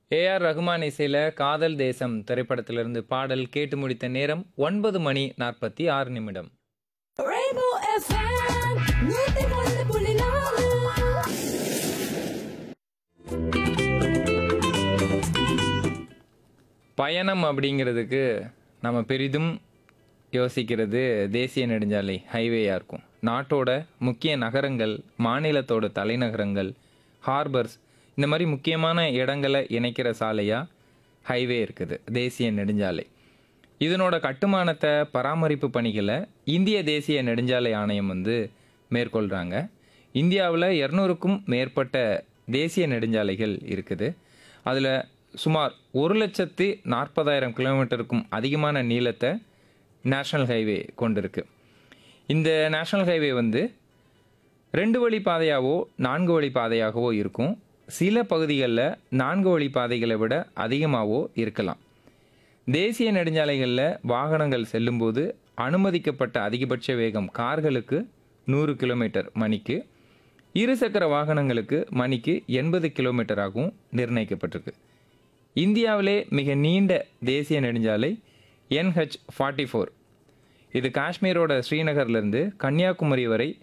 AR Rahman இசையில் காதல் தேசம் திரைப்படத்திலிருந்து பாடல் கேட்டு முடித்த நேரம் ஒன்பது மணி நாற்பத்தி ஆறு நிமிடம் Rainbow FM, நூத்தி ஒன்று புள்ளி நாலு. பயணம் அப்படிங்கிறதுக்கு நம்ம பெரிதும் யோசிக்கிறது தேசிய நெடுஞ்சாலை ஹைவேயாக இருக்கும் நாட்டோட முக்கிய நகரங்கள் மாநிலத்தோட தலைநகரங்கள் ஹார்பர்ஸ் இந்த மாதிரி முக்கியமான இடங்களை இணைக்கிற சாலையாக ஹைவே இருக்குது தேசிய நெடுஞ்சாலை இதனோட கட்டுமானத்தை பராமரிப்பு பணிகளை இந்திய தேசிய நெடுஞ்சாலை ஆணையம் வந்து மேற்கொள்கிறாங்க இந்தியாவில் இரநூறுக்கும் மேற்பட்ட தேசிய நெடுஞ்சாலைகள் இருக்குது அதில் சுமார் ஒரு லட்சத்து நாற்பதாயிரம் கிலோமீட்டருக்கும் அதிகமான நீளத்தை நேஷ்னல் ஹைவே கொண்டிருக்கு இந்த நேஷ்னல் ஹைவே வந்து ரெண்டு வழி பாதையாகவோ நான்கு வழி பாதையாகவோ இருக்கும் சில பகுதிகளில் நான்கு வழி பாதைகளை விட அதிகமாகவோ இருக்கலாம் தேசிய நெடுஞ்சாலைகளில் வாகனங்கள் செல்லும்போது அனுமதிக்கப்பட்ட அதிகபட்ச வேகம் கார்களுக்கு நூறு கிலோமீட்டர் மணிக்கு இருசக்கர வாகனங்களுக்கு மணிக்கு எண்பது கிலோமீட்டராகவும் நிர்ணயிக்கப்பட்டிருக்கு இந்தியாவிலே மிக நீண்ட தேசிய நெடுஞ்சாலை என்ஹெச் ஃபார்ட்டி ஃபோர் இது காஷ்மீரோட ஸ்ரீநகர்லேருந்து கன்னியாகுமரி வரை